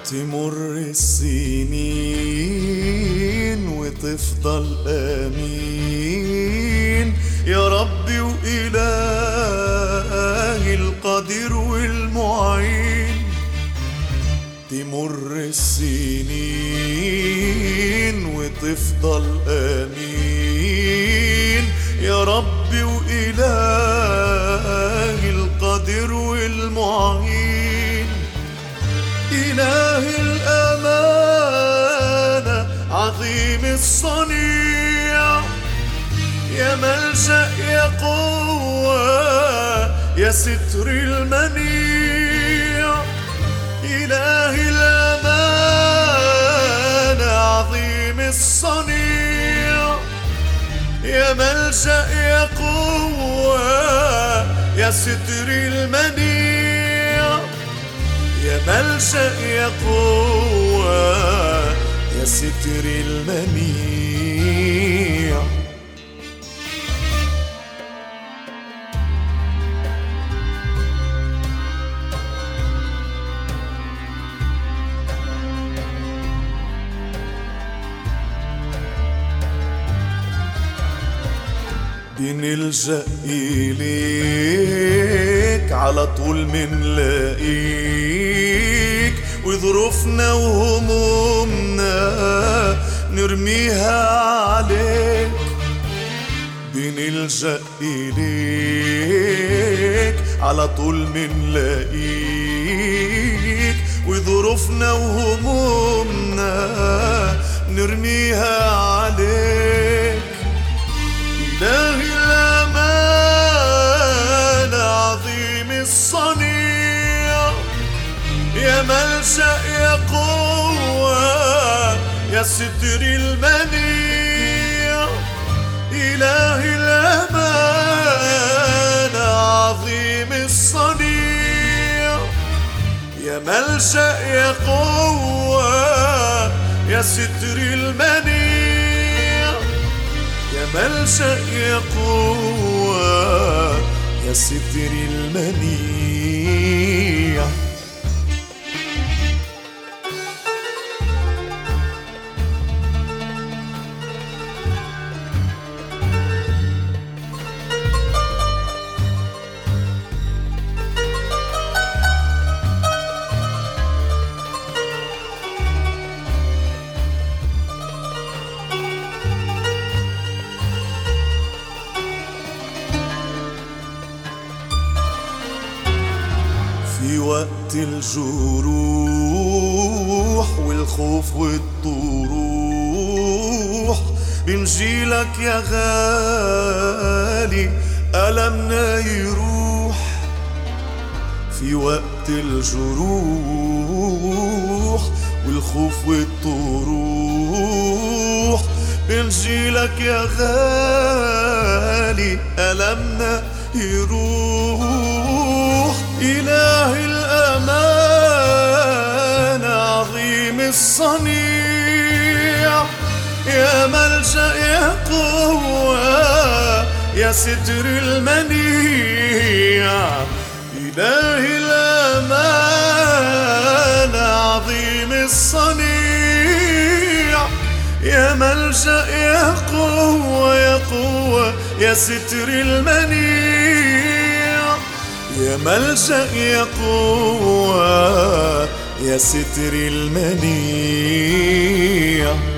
تمر السنين وتفضل امين يا ربي وإلهي القدير والمعين تمر السنين وتفضل امين يا ربي وإلهي القدير والمعين إله الأمانة عظيم الصنيع يا ملجأ يا قوة يا ستر المنيع إله الأمانة عظيم الصنيع يا ملجأ يا قوة يا ستر المنيع يا ملجأ يا قوة يا ستر المنيع بنلجأ إليك على طول منلاقيك وظروفنا وهمومنا نرميها عليك بنلجأ إليك على طول منلاقيك وظروفنا وهمومنا نرميها عليك إله الأمان عظيم الصنيع يا ملجأ يا قوة يا ستر المنيع إله الأمان عظيم الصنيع يا ملجأ يا قوة يا ستر المنيع يا ملجأ يا قوة يا ستر المنيع في وقت الجروح والخوف والطروح بنجيلك يا غالي ألمنا يروح في وقت الجروح والخوف والطروح بنجيلك يا غالي ألمنا يروح إله الأمان عظيم الصنيع يا ملجأ يا قوة يا ستر المنيع إله الأمان عظيم الصنيع يا ملجأ يا قوة يا قوة يا ستر المنيع يا ملجأ يا قوة يا ستر المنيع